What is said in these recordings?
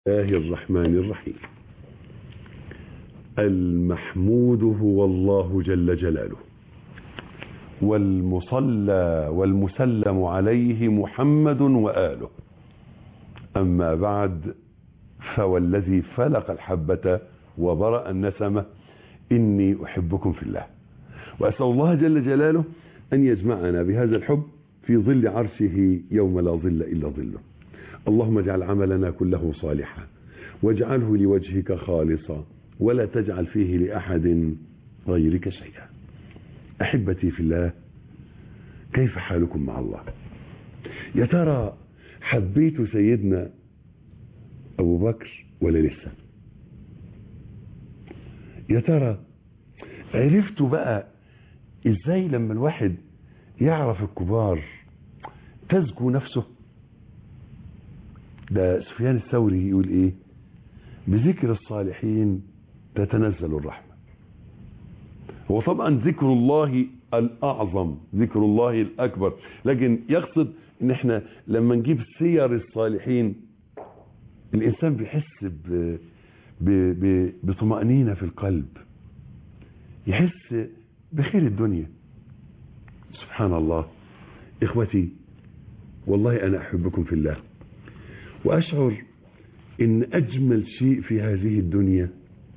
الله الرحمن الرحيم المحمود هو الله جل جلاله والمصلى والمسلم عليه محمد وآله أما بعد فوالذي فلق الحبة وبرأ النسمة إني أحبكم في الله وأسأل الله جل جلاله أن يجمعنا بهذا الحب في ظل عرشه يوم لا ظل إلا ظله اللهم اجعل عملنا كله صالحا واجعله لوجهك خالصا ولا تجعل فيه لأحد غيرك شيئا أحبتي في الله كيف حالكم مع الله يا ترى حبيت سيدنا أبو بكر ولا لسه يا ترى عرفتوا بقى ازاي لما الواحد يعرف الكبار تزكو نفسه ده سفيان الثوري يقول ايه بذكر الصالحين تتنزل الرحمة هو طبعا ذكر الله الأعظم ذكر الله الأكبر لكن يقصد ان احنا لما نجيب سير الصالحين الإنسان بيحس ب... ب... ب... بطمأنينة في القلب يحس بخير الدنيا سبحان الله إخوتي والله أنا أحبكم في الله وأشعر إن أجمل شيء في هذه الدنيا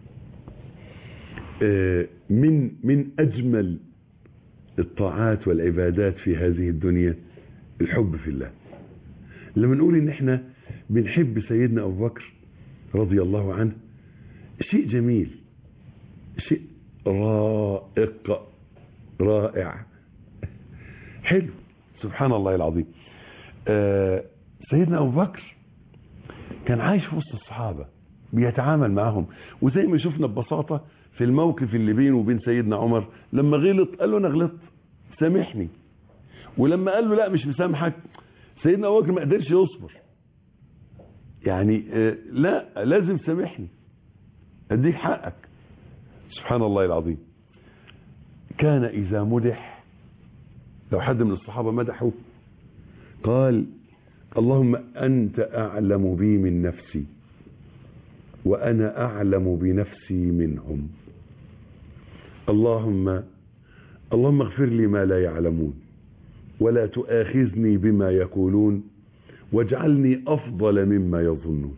من من أجمل الطاعات والعبادات في هذه الدنيا الحب في الله لما نقول إن إحنا بنحب سيدنا أبو بكر رضي الله عنه شيء جميل شيء رائق رائع حلو سبحان الله العظيم آه سيدنا أبو بكر كان عايش في وسط الصحابة بيتعامل معهم وزي ما شفنا ببساطة في الموقف اللي بينه وبين سيدنا عمر لما غلط قال له أنا غلطت سامحني ولما قال له لا مش مسامحك سيدنا أبو بكر ما قدرش يصبر يعني آه لا لازم سامحني اديك حقك سبحان الله العظيم كان إذا مدح لو حد من الصحابة مدحه قال اللهم أنت أعلم بي من نفسي وأنا أعلم بنفسي منهم اللهم اللهم اغفر لي ما لا يعلمون ولا تؤاخذني بما يقولون واجعلني أفضل مما يظنون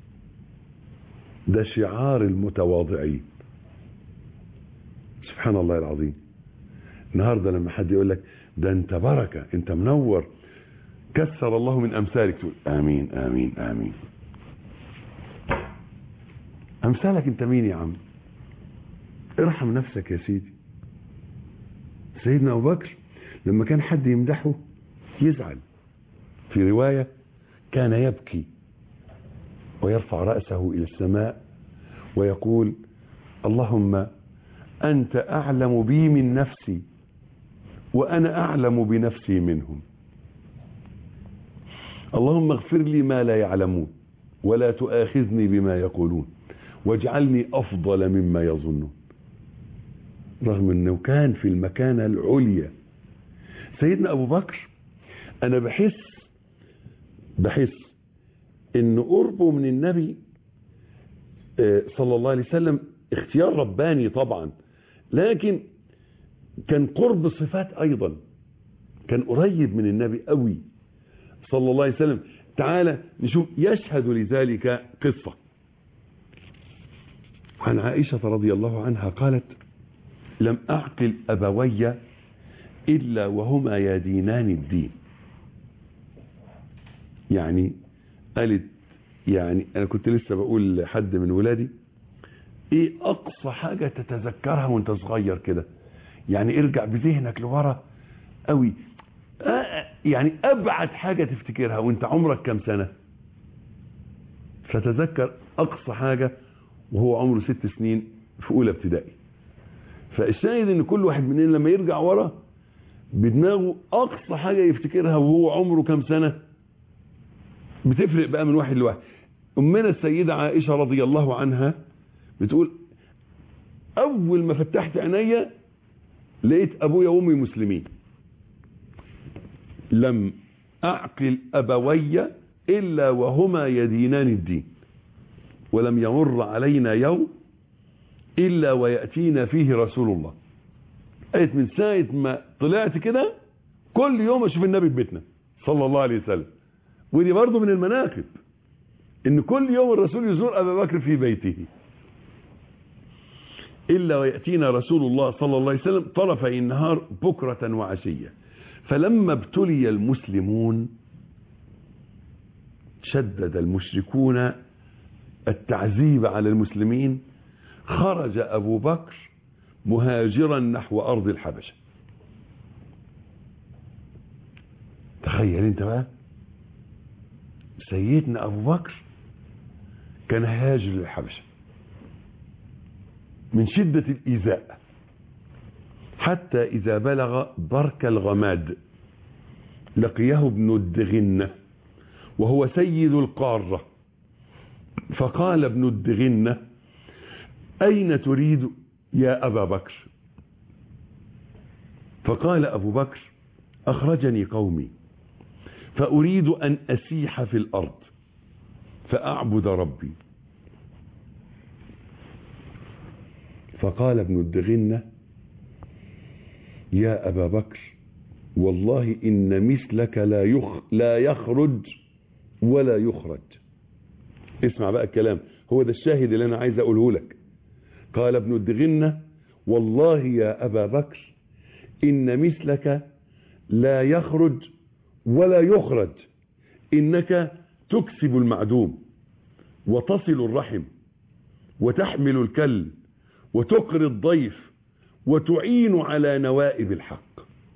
ده شعار المتواضعين سبحان الله العظيم النهاردة لما حد يقول لك ده انت بركة انت منور كسر الله من امثالك تقول امين امين امين امثالك انت مين يا عم ارحم نفسك يا سيدي سيدنا ابو بكر لما كان حد يمدحه يزعل في رواية كان يبكي ويرفع رأسه إلى السماء ويقول اللهم أنت أعلم بي من نفسي وأنا أعلم بنفسي منهم اللهم اغفر لي ما لا يعلمون ولا تؤاخذني بما يقولون واجعلني أفضل مما يظنون رغم أنه كان في المكانة العليا سيدنا أبو بكر أنا بحس بحس أن قربه من النبي صلى الله عليه وسلم اختيار رباني طبعا لكن كان قرب صفات ايضا كان قريب من النبي قوي صلى الله عليه وسلم تعالى نشوف يشهد لذلك قصة عن عائشة رضي الله عنها قالت لم أعقل أبوي إلا وهما يدينان الدين يعني قالت يعني أنا كنت لسه بقول لحد من ولادي ايه اقصى حاجة تتذكرها وانت صغير كده يعني ارجع بذهنك لورا قوي آه يعني ابعد حاجة تفتكرها وانت عمرك كم سنة فتذكر اقصى حاجة وهو عمره ست سنين في اولى ابتدائي فالشاهد ان كل واحد مننا لما يرجع ورا بدماغه اقصى حاجة يفتكرها وهو عمره كم سنة بتفرق بقى من واحد لواحد امنا السيدة عائشة رضي الله عنها بتقول اول ما فتحت عينيا لقيت ابويا وامي مسلمين لم اعقل ابوي الا وهما يدينان الدين ولم يمر علينا يوم إلا ويأتينا فيه رسول الله قالت من ساعة ما طلعت كده كل يوم أشوف النبي في بيتنا صلى الله عليه وسلم ودي برضه من المناقب ان كل يوم الرسول يزور ابا بكر في بيته الا وياتينا رسول الله صلى الله عليه وسلم طرفي النهار بكره وعشيه فلما ابتلي المسلمون شدد المشركون التعذيب على المسلمين خرج ابو بكر مهاجرا نحو ارض الحبشه تخيل انت بقى سيدنا ابو بكر كان هاجر للحبشه من شده الايذاء حتى اذا بلغ برك الغماد لقيه ابن الدغنه وهو سيد القاره فقال ابن الدغنه اين تريد يا ابا بكر فقال ابو بكر اخرجني قومي فأريد أن أسيح في الأرض فأعبد ربي فقال ابن الدغنة يا أبا بكر والله إن مثلك لا, يخ لا يخرج ولا يخرج اسمع بقى الكلام هو ده الشاهد اللي أنا عايز أقوله لك قال ابن الدغنة والله يا أبا بكر إن مثلك لا يخرج ولا يخرج إنك تكسب المعدوم وتصل الرحم وتحمل الكل وتقري الضيف وتعين على نوائب الحق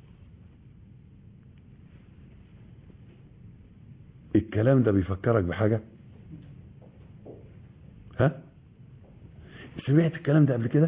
الكلام ده بيفكرك بحاجة ها سمعت الكلام ده قبل كده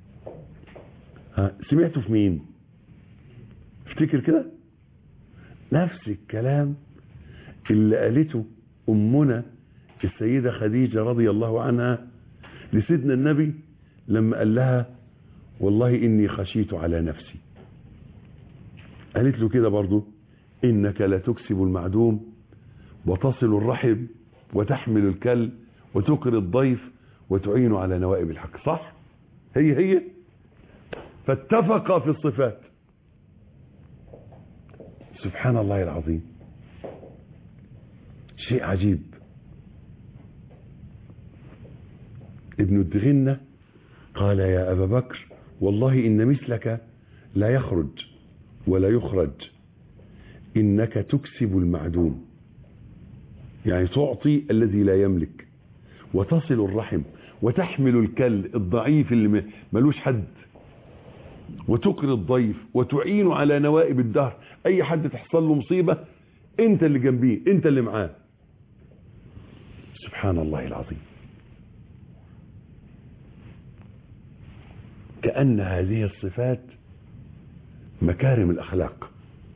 ها سمعته في مين افتكر كده نفس الكلام اللي قالته أمنا السيدة خديجة رضي الله عنها لسيدنا النبي لما قال لها والله إني خشيت على نفسي قالت له كده برضو إنك لا تكسب المعدوم وتصل الرحم وتحمل الكل وتقر الضيف وتعين على نوائب الحق صح هي هي فاتفق في الصفات سبحان الله العظيم شيء عجيب ابن الدغنة قال يا أبا بكر والله إن مثلك لا يخرج ولا يخرج إنك تكسب المعدوم يعني تعطي الذي لا يملك وتصل الرحم وتحمل الكل الضعيف اللي ملوش حد وتقري الضيف وتعين على نوائب الدهر اي حد تحصل له مصيبة انت اللي جنبيه انت اللي معاه سبحان الله العظيم كأن هذه الصفات مكارم الأخلاق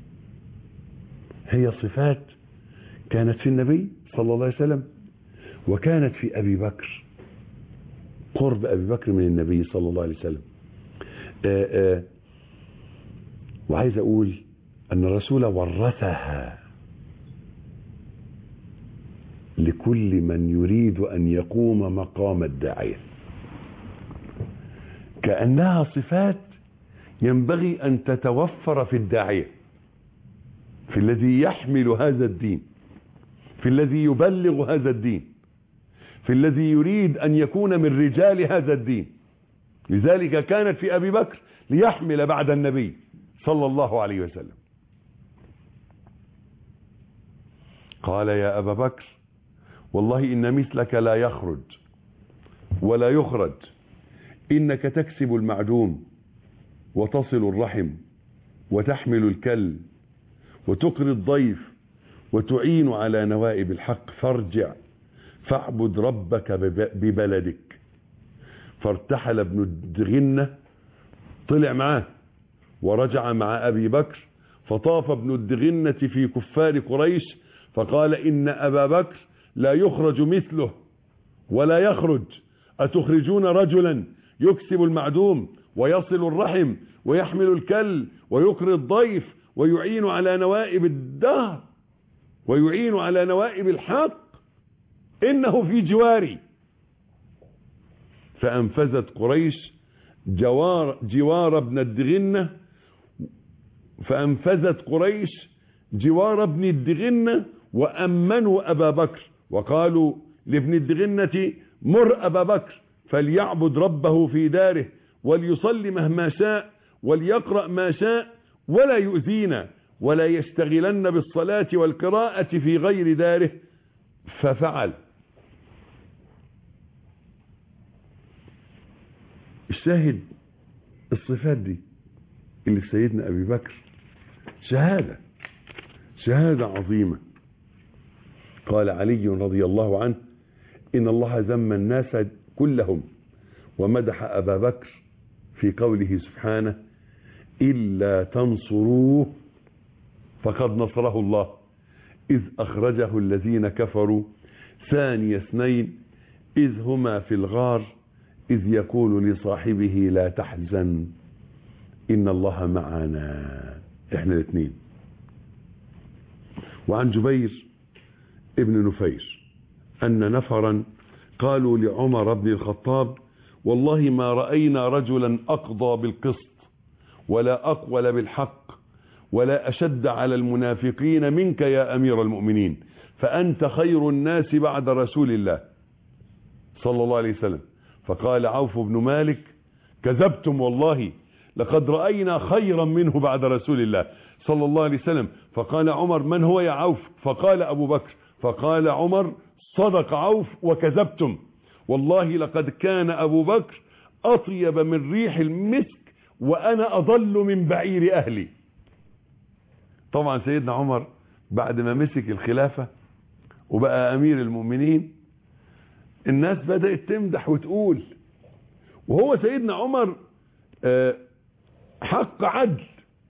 هي صفات كانت في النبي صلى الله عليه وسلم وكانت في أبي بكر قرب أبي بكر من النبي صلى الله عليه وسلم آآ آآ وعايز أقول أن الرسول ورثها لكل من يريد أن يقوم مقام الداعية كأنها صفات ينبغي أن تتوفر في الداعية في الذي يحمل هذا الدين في الذي يبلغ هذا الدين في الذي يريد أن يكون من رجال هذا الدين لذلك كانت في أبي بكر ليحمل بعد النبي صلى الله عليه وسلم قال يا أبا بكر والله إن مثلك لا يخرج ولا يخرج إنك تكسب المعدوم وتصل الرحم وتحمل الكل وتقري الضيف وتعين على نوائب الحق فارجع فاعبد ربك ببلدك فارتحل ابن الدغنة طلع معاه ورجع مع أبي بكر فطاف ابن الدغنة في كفار قريش فقال إن أبا بكر لا يخرج مثله ولا يخرج أتخرجون رجلا يكسب المعدوم ويصل الرحم ويحمل الكل ويقري الضيف ويعين على نوائب الدهر ويعين على نوائب الحق إنه في جواري فأنفذت قريش جوار, جوار ابن الدغنة فأنفذت قريش جوار ابن الدغنة وأمنوا أبا بكر وقالوا لابن الدغنة مر أبا بكر فليعبد ربه في داره وليصلي مهما شاء وليقرأ ما شاء ولا يؤذينا ولا يشتغلن بالصلاة والقراءة في غير داره ففعل الشاهد الصفات دي اللي في سيدنا أبي بكر شهادة شهادة عظيمة قال علي رضي الله عنه إن الله ذم الناس كلهم ومدح أبا بكر في قوله سبحانه إلا تنصروه فقد نصره الله إذ أخرجه الذين كفروا ثاني اثنين إذ هما في الغار إذ يقول لصاحبه لا تحزن إن الله معنا إحنا الاثنين وعن جبير ابن نفير أن نفرا قالوا لعمر بن الخطاب والله ما رأينا رجلا أقضى بالقسط ولا أقول بالحق ولا أشد على المنافقين منك يا أمير المؤمنين فأنت خير الناس بعد رسول الله صلى الله عليه وسلم فقال عوف بن مالك كذبتم والله لقد رأينا خيرا منه بعد رسول الله صلى الله عليه وسلم فقال عمر من هو يا عوف فقال أبو بكر فقال عمر صدق عوف وكذبتم والله لقد كان أبو بكر أطيب من ريح المسك وأنا أضل من بعير أهلي طبعا سيدنا عمر بعد ما مسك الخلافة وبقى أمير المؤمنين الناس بدأت تمدح وتقول وهو سيدنا عمر حق عدل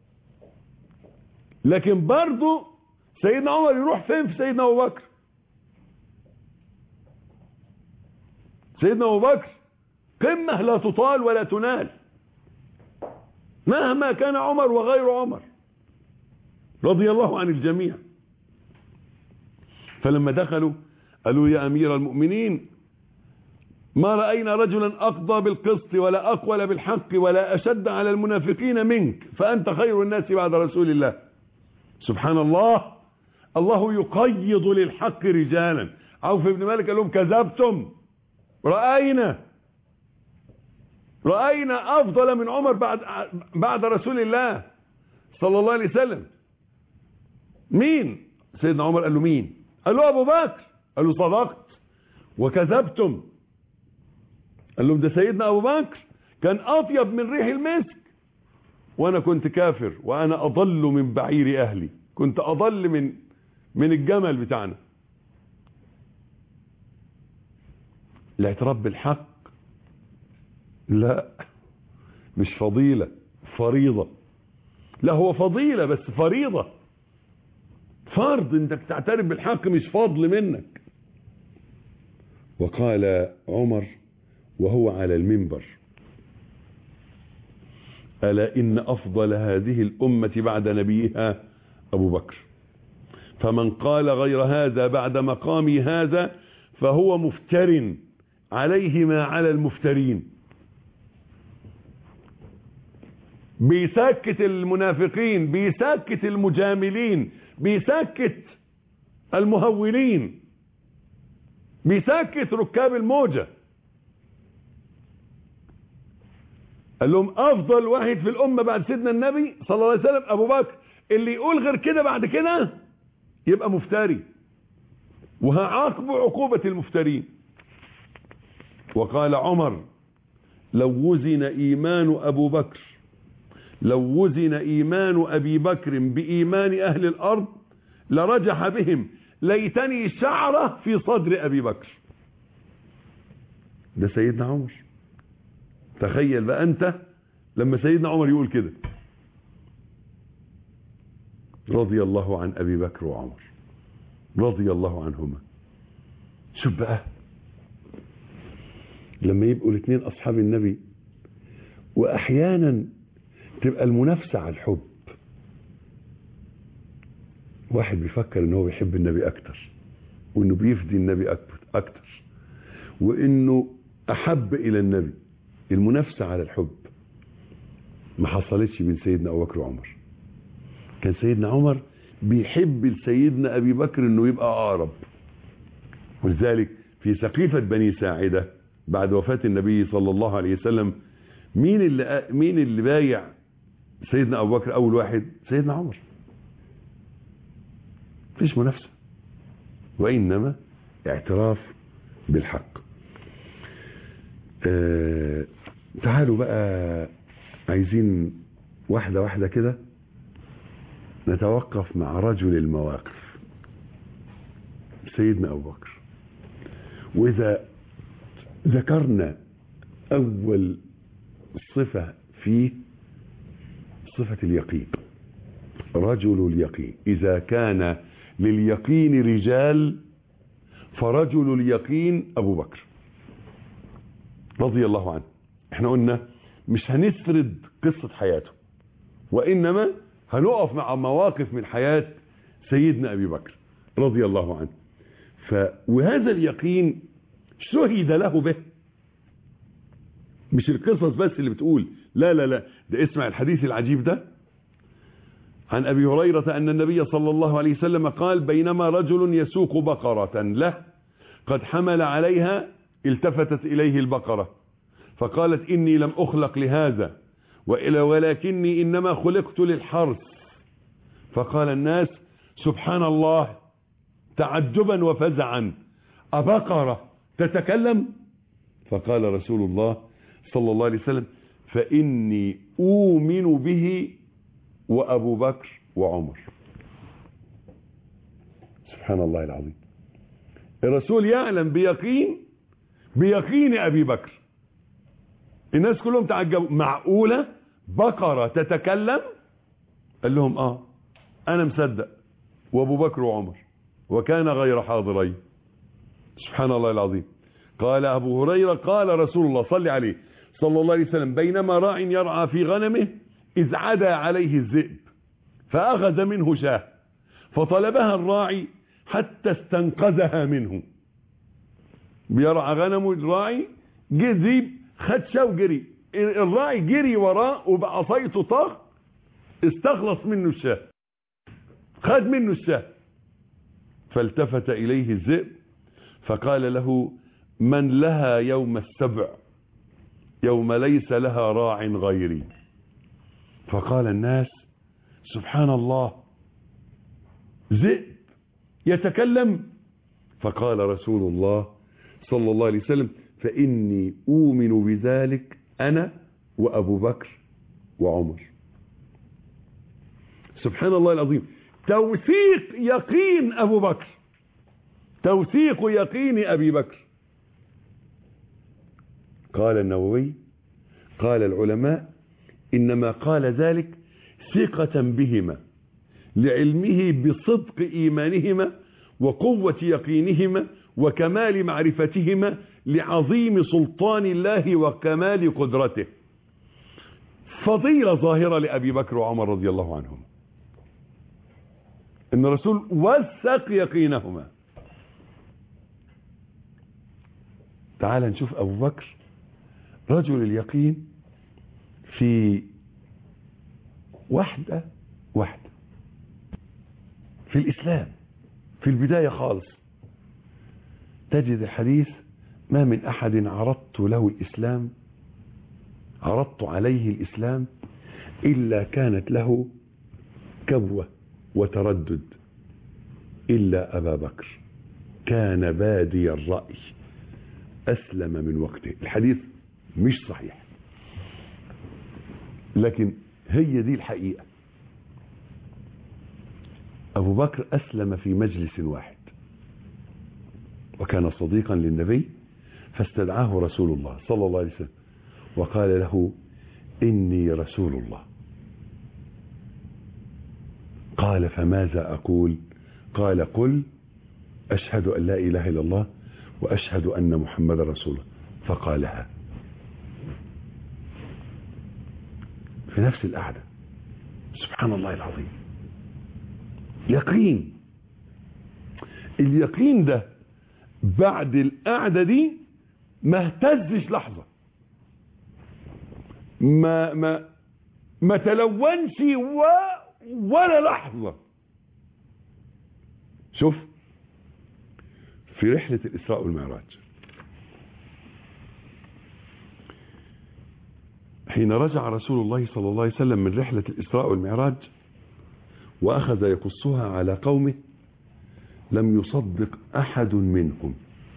لكن برضه سيدنا عمر يروح فين في سيدنا أبو بكر سيدنا أبو بكر قمة لا تطال ولا تنال مهما كان عمر وغير عمر رضي الله عن الجميع فلما دخلوا قالوا يا أمير المؤمنين ما رأينا رجلا أقضى بالقسط ولا أقول بالحق ولا أشد على المنافقين منك فأنت خير الناس بعد رسول الله سبحان الله الله يقيض للحق رجالا عوف بن مالك قال لهم كذبتم رأينا رأينا أفضل من عمر بعد بعد رسول الله صلى الله عليه وسلم مين سيدنا عمر قال له مين قال له أبو بكر قال له صدقت وكذبتم قال لهم ده سيدنا أبو بكر كان أطيب من ريح المسك وأنا كنت كافر وأنا أضل من بعير أهلي كنت أضل من من الجمل بتاعنا الاعتراف بالحق لا مش فضيلة فريضة لا هو فضيلة بس فريضة فرض انك تعترف بالحق مش فضل منك وقال عمر وهو على المنبر ألا إن أفضل هذه الأمة بعد نبيها أبو بكر فمن قال غير هذا بعد مقامي هذا فهو مفتر عليه ما على المفترين بيسكت المنافقين بيسكت المجاملين بيسكت المهولين بيسكت ركاب الموجة قال لهم افضل واحد في الامة بعد سيدنا النبي صلى الله عليه وسلم ابو بكر اللي يقول غير كده بعد كده يبقى مفتري وهعاقبه عقوبة المفترين وقال عمر لو وزن ايمان ابو بكر لو وزن ايمان ابي بكر بايمان اهل الارض لرجح بهم ليتني شعرة في صدر ابي بكر ده سيدنا عمر تخيل بقى انت لما سيدنا عمر يقول كده رضي الله عن ابي بكر وعمر رضي الله عنهما شوف بقى لما يبقوا الاثنين اصحاب النبي واحيانا تبقى المنافسة على الحب واحد بيفكر ان هو بيحب النبي اكتر وانه بيفدي النبي اكتر اكتر وانه أحب إلى النبي المنافسة على الحب ما حصلتش بين سيدنا أبو بكر وعمر كان سيدنا عمر بيحب لسيدنا أبي بكر أنه يبقى أقرب ولذلك في سقيفة بني ساعدة بعد وفاة النبي صلى الله عليه وسلم مين اللي مين اللي بايع سيدنا أبو بكر أول واحد سيدنا عمر مفيش منافسة وإنما اعتراف بالحق آه تعالوا بقى عايزين واحدة واحدة كده نتوقف مع رجل المواقف سيدنا أبو بكر وإذا ذكرنا أول صفة فيه صفة اليقين رجل اليقين إذا كان لليقين رجال فرجل اليقين أبو بكر رضي الله عنه احنا قلنا مش هنسرد قصة حياته وإنما هنقف مع مواقف من حياة سيدنا أبي بكر رضي الله عنه ف وهذا اليقين شهد له به مش القصص بس اللي بتقول لا لا لا ده اسمع الحديث العجيب ده عن أبي هريرة أن النبي صلى الله عليه وسلم قال بينما رجل يسوق بقرة له قد حمل عليها التفتت إليه البقرة فقالت إني لم أخلق لهذا وإلا ولكني إنما خلقت للحرث فقال الناس سبحان الله تعجبا وفزعا أبقرة تتكلم فقال رسول الله صلى الله عليه وسلم فإني أؤمن به وأبو بكر وعمر سبحان الله العظيم الرسول يعلم بيقين بيقين أبي بكر الناس كلهم تعجبوا معقولة بقرة تتكلم قال لهم آه أنا مصدق وأبو بكر وعمر وكان غير حاضرين سبحان الله العظيم قال أبو هريرة قال رسول الله صلى عليه صلى الله عليه وسلم بينما راع يرعى في غنمه إذ عدا عليه الذئب فأخذ منه شاه فطلبها الراعي حتى استنقذها منه بيرعى غنمه الراعي جه ذئب خد شاه وجري الراعي جري وراه وبعصايته طاخ استخلص منه الشاه خد منه الشاه فالتفت إليه الذئب فقال له من لها يوم السبع يوم ليس لها راع غيري فقال الناس سبحان الله ذئب يتكلم فقال رسول الله صلى الله عليه وسلم فإني أؤمن بذلك أنا وأبو بكر وعمر سبحان الله العظيم توثيق يقين أبو بكر توثيق يقين أبي بكر قال النووي قال العلماء إنما قال ذلك ثقة بهما لعلمه بصدق إيمانهما وقوة يقينهما وكمال معرفتهما لعظيم سلطان الله وكمال قدرته فضيلة ظاهرة لأبي بكر وعمر رضي الله عنهم ان الرسول وثق يقينهما تعال نشوف ابو بكر رجل اليقين في واحدة واحدة في الاسلام في البداية خالص تجد الحديث ما من احد عرضت له الاسلام عرضت عليه الاسلام الا كانت له كبوه وتردد إلا أبا بكر كان بادي الرأي أسلم من وقته الحديث مش صحيح لكن هي دي الحقيقة أبو بكر أسلم في مجلس واحد وكان صديقا للنبي فاستدعاه رسول الله صلى الله عليه وسلم وقال له إني رسول الله قال فماذا أقول قال قل أشهد أن لا إله إلا الله وأشهد أن محمد رسول الله فقالها في نفس القعدة سبحان الله العظيم يقين اليقين ده بعد القعدة دي ما اهتزش لحظة ما ما ما تلونش و ولا لحظة شوف في رحلة الإسراء والمعراج حين رجع رسول الله صلى الله عليه وسلم من رحلة الإسراء والمعراج وأخذ يقصها على قومه لم يصدق أحد منهم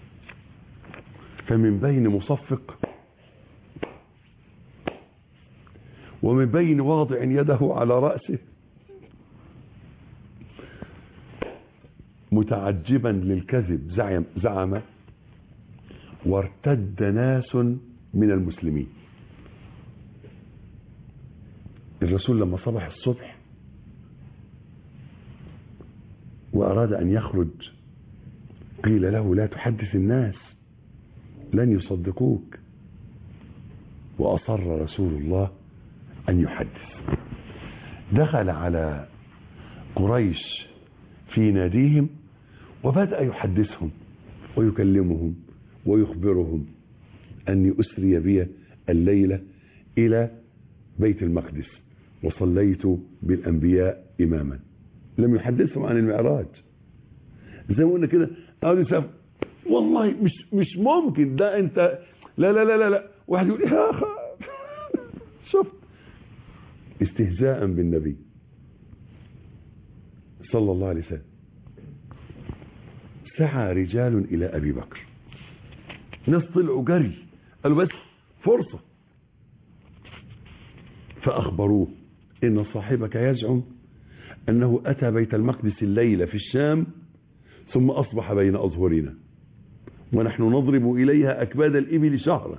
فمن بين مصفق ومن بين واضع يده على رأسه متعجبا للكذب زعم, زعم وارتد ناس من المسلمين الرسول لما صبح الصبح وأراد أن يخرج قيل له لا تحدث الناس لن يصدقوك وأصر رسول الله أن يحدث دخل على قريش في ناديهم وبدأ يحدثهم ويكلمهم ويخبرهم أني أسري بي الليلة إلى بيت المقدس وصليت بالأنبياء إماما لم يحدثهم عن المعراج زي ما قلنا كده قالوا يسافر والله مش مش ممكن ده انت لا لا لا لا, لا. واحد يقول يا أخي شفت استهزاء بالنبي صلى الله عليه وسلم سعى رجال إلى أبي بكر ناس طلعوا جري قالوا بس فرصة فأخبروه إن صاحبك يزعم أنه أتى بيت المقدس الليلة في الشام ثم أصبح بين أظهرنا ونحن نضرب إليها أكباد الإبل شهرا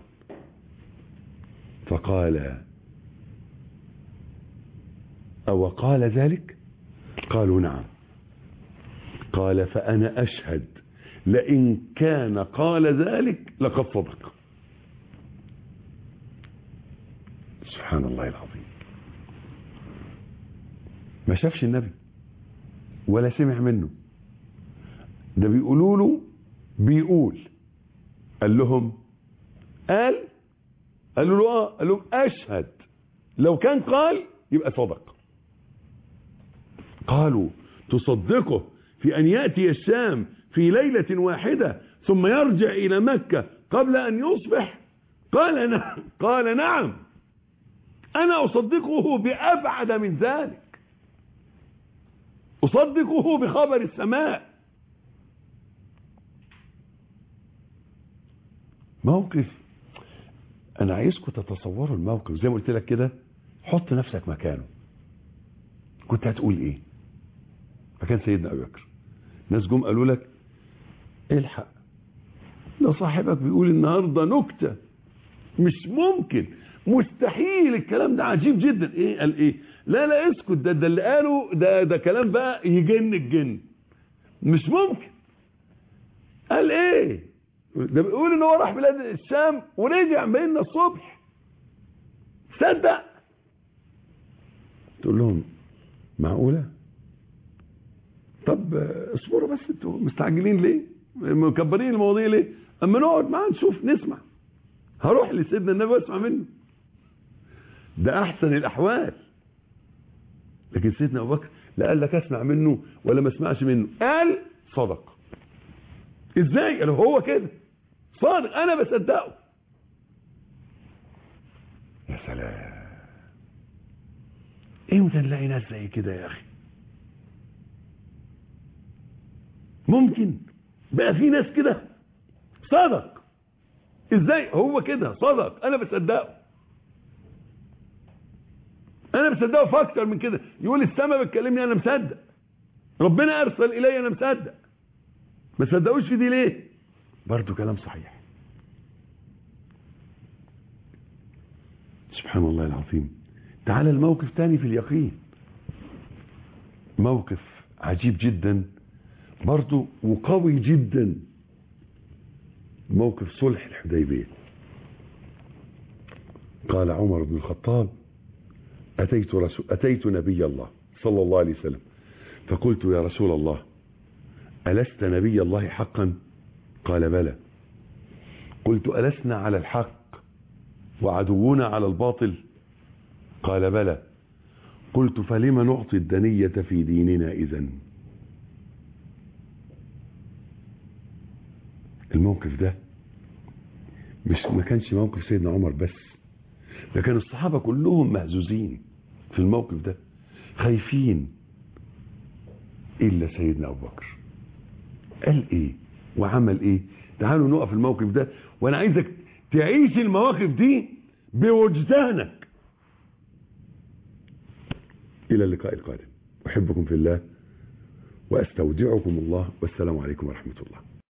فقال أو قال ذلك قالوا نعم قال فأنا أشهد لئن كان قال ذلك لقد صدق سبحان الله العظيم ما شافش النبي ولا سمع منه ده بيقولوا له بيقول قال لهم قال قالوا له اه قال لهم اشهد لو كان قال يبقى صدق قالوا تصدقه في ان ياتي الشام في ليله واحده ثم يرجع الى مكه قبل ان يصبح قال نعم قال نعم انا اصدقه بابعد من ذلك اصدقه بخبر السماء موقف انا عايزكم تتصوروا الموقف زي ما قلت لك كده حط نفسك مكانه كنت هتقول ايه فكان سيدنا ابي بكر ناس جم قالوا لك الحق لو صاحبك بيقول النهارده نكته مش ممكن مستحيل الكلام ده عجيب جدا ايه قال ايه لا لا اسكت ده ده اللي قاله ده ده كلام بقى يجن الجن مش ممكن قال ايه ده بيقول ان هو راح بلاد الشام ورجع بيننا الصبح صدق تقول لهم معقوله طب اصبروا بس انتوا مستعجلين ليه مكبرين المواضيع ليه اما نقعد معاه نشوف نسمع هروح لسيدنا النبي واسمع منه ده احسن الاحوال لكن سيدنا ابو بكر لا قال لك اسمع منه ولا ما اسمعش منه قال صدق ازاي قال هو كده صادق انا بصدقه يا سلام امتى نلاقي ناس زي كده يا اخي ممكن بقى في ناس كده صدق ازاي هو كده صدق انا بصدقه انا بصدقه في اكتر من كده يقول السماء بتكلمني انا مصدق ربنا ارسل الي انا مصدق ما صدقوش في دي ليه برضو كلام صحيح سبحان الله العظيم تعال الموقف تاني في اليقين موقف عجيب جدا برضو وقوي جدا موقف صلح الحديبية قال عمر بن الخطاب أتيت, رسول أتيت نبي الله صلى الله عليه وسلم فقلت يا رسول الله ألست نبي الله حقا قال بلى قلت ألسنا على الحق وعدونا على الباطل قال بلى قلت فلم نعطي الدنية في ديننا إذن الموقف ده مش ما كانش موقف سيدنا عمر بس ده كان الصحابة كلهم مهزوزين في الموقف ده خايفين إلا سيدنا أبو بكر قال إيه وعمل إيه تعالوا نقف الموقف ده وأنا عايزك تعيش المواقف دي بوجدانك إلى اللقاء القادم أحبكم في الله وأستودعكم الله والسلام عليكم ورحمة الله